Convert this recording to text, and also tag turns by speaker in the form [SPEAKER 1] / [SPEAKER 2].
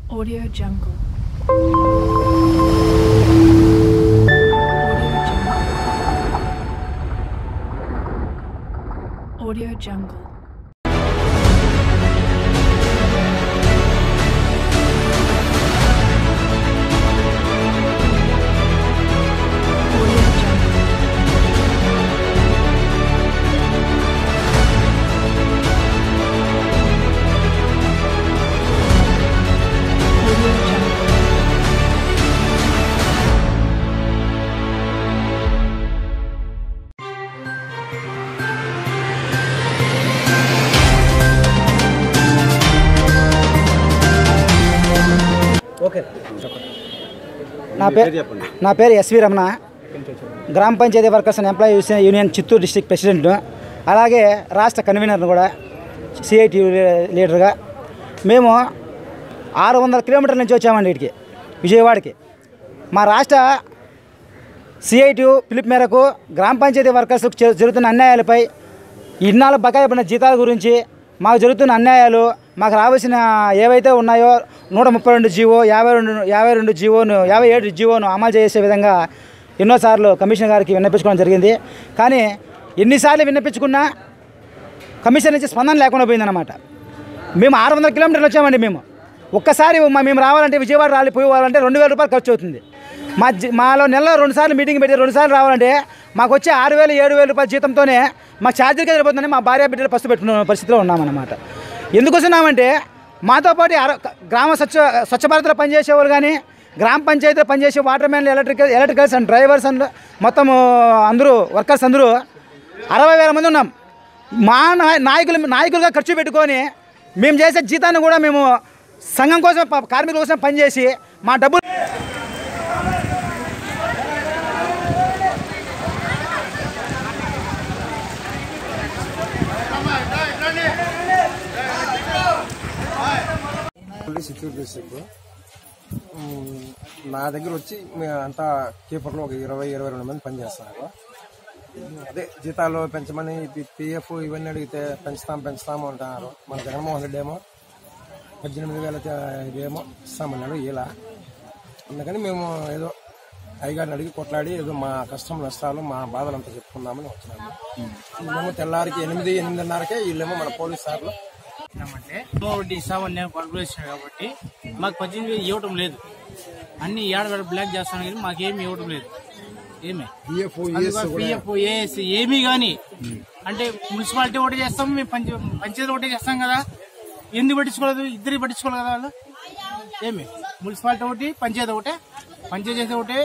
[SPEAKER 1] Audio Jungle. Audio Jungle. Audio Jungle. Audio Jungle. Audio Jungle.
[SPEAKER 2] Okay నా పేరు నా పేరు ఎస్వి రమణ గ్రామ panchayat workers and employees union Chittoor district president అలాగే రాష్ట్ర కన్వీనర్ని కూడా సిఐటి లీడర్గా మేము ఆరు వందల కిలోమీటర్ల నుంచి వచ్చామండి ఇక్కడికి విజయవాడకి మా రాష్ట్ర సిఐటి పిలుపు మేరకు గ్రామ పంచాయతీ వర్కర్స్కు జరు- జరుగుతున్న అన్యాయాలపై ఇన్నాళ్ళు బకాయి పడిన జీతాల గురించి మాకు జరుగుతున్న అన్యాయాలు మాకు రావాల్సిన ఏవైతే ఉన్నాయో నూట ముప్పై రెండు జీవో యాభై రెండు యాభై రెండు జీవోను యాభై ఏడు జీవోను అమలు చేసే విధంగా ఎన్నోసార్లు కమిషనర్ గారికి విన్నపించుకోవడం జరిగింది కానీ ఎన్నిసార్లు విన్నపించుకున్నా కమిషన్ నుంచి స్పందన లేకుండా పోయిందన్నమాట మేము ఆరు వందల కిలోమీటర్లు వచ్చామండి మేము ఒక్కసారి మా మేము రావాలంటే విజయవాడ రాలి పోవాలంటే రెండు వేల రూపాయలు ఖర్చు అవుతుంది మా జీ- మాలో నెలలో రెండు సార్లు మీటింగ్ పెట్టి రెండు సార్లు రావాలంటే మాకు వచ్చే ఆరు వేలు ఏడు వేల రూపాయల జీతంతోనే మా ఛార్జీలకే సరిపోతుందని మా భార్య బిడ్డలు పస్తు పెట్టుకున్న పరిస్థితిలో ఉన్నామన్నమాట ఎందుకు వస్తున్నామంటే మాతో పాటు అర గ్రామ స్వచ్ఛ స్వచ్ఛ భారత్లో పనిచేసేవాళ్ళు కానీ గ్రామ పంచాయతీలో పనిచేసే వాటర్ మ్యాన్లు electrical electricals and drivers and మొత్తం అందరూ వర్కర్స్ అందరూ అరవై వేల మంది ఉన్నాం మా నాయ- నాయకులు నాయకులుగా ఖర్చు పెట్టుకొని మేము చేసే జీతాన్ని కూడా మేము సంఘం కోసం ప- కార్మికుల కోసం పనిచేసి మా డబ్బులు
[SPEAKER 3] ఓన్లీ చిత్తూరు డిస్ట్రిక్ట్ ఉమ్, నా దగ్గర వచ్చి మే- అంతా కీపర్లో ఒక ఇరవై ఇరవై రెండు మంది పనిచేస్తున్నారు అదే జీతాలు పెంచమని పిఎఫ్ ఇవన్నీ అడిగితే పెంచుతాం పెంచుతాము అంటున్నారు మన జగన్మోహన్ రెడ్డి ఏమో పద్దెనిమిది వేల ఇదేమో ఇస్తామన్నాడు ఇలా అందుకని మేము ఏదో అయ్యగారిని అడిగి కొట్లాడి ఏదో మా కష్టం నష్టాలు మా బాధలు అంతా చెప్పుకుందామని వచ్చినాము వీళ్ళేమో తెల్లారికి ఎనిమిది ఎనిమిదిన్నరకే వీళ్ళేమో మన పోలీస్ సార్లు
[SPEAKER 4] అంటే ఒకటి ఇస్తామని నేను పడుకునేసాను కాబట్టి మాకు పద్దెనిమిది వేలు ఇవ్వటం లేదు అన్ని ఏడాది బ్లాక్ చేస్తాను కానీ మాకేమి ఇవ్వటం లేదు ఏమి పిఎఫ్ ఏఎస్ ఏమీ కానీ అంటే మున్సిపాలిటీ ఒకటి చేస్తాం మేము పంచ పంచాయతీ ఒకటి చేస్తాం కదా ఎందుకు పట్టించుకోలేదు ఇద్దరికి పట్టించుకోవాలి కదా వాళ్ళు ఏమి మున్సిపాలిటీ ఒకటి పంచాయతీ ఒకటే పంచాయతీ ఒకటే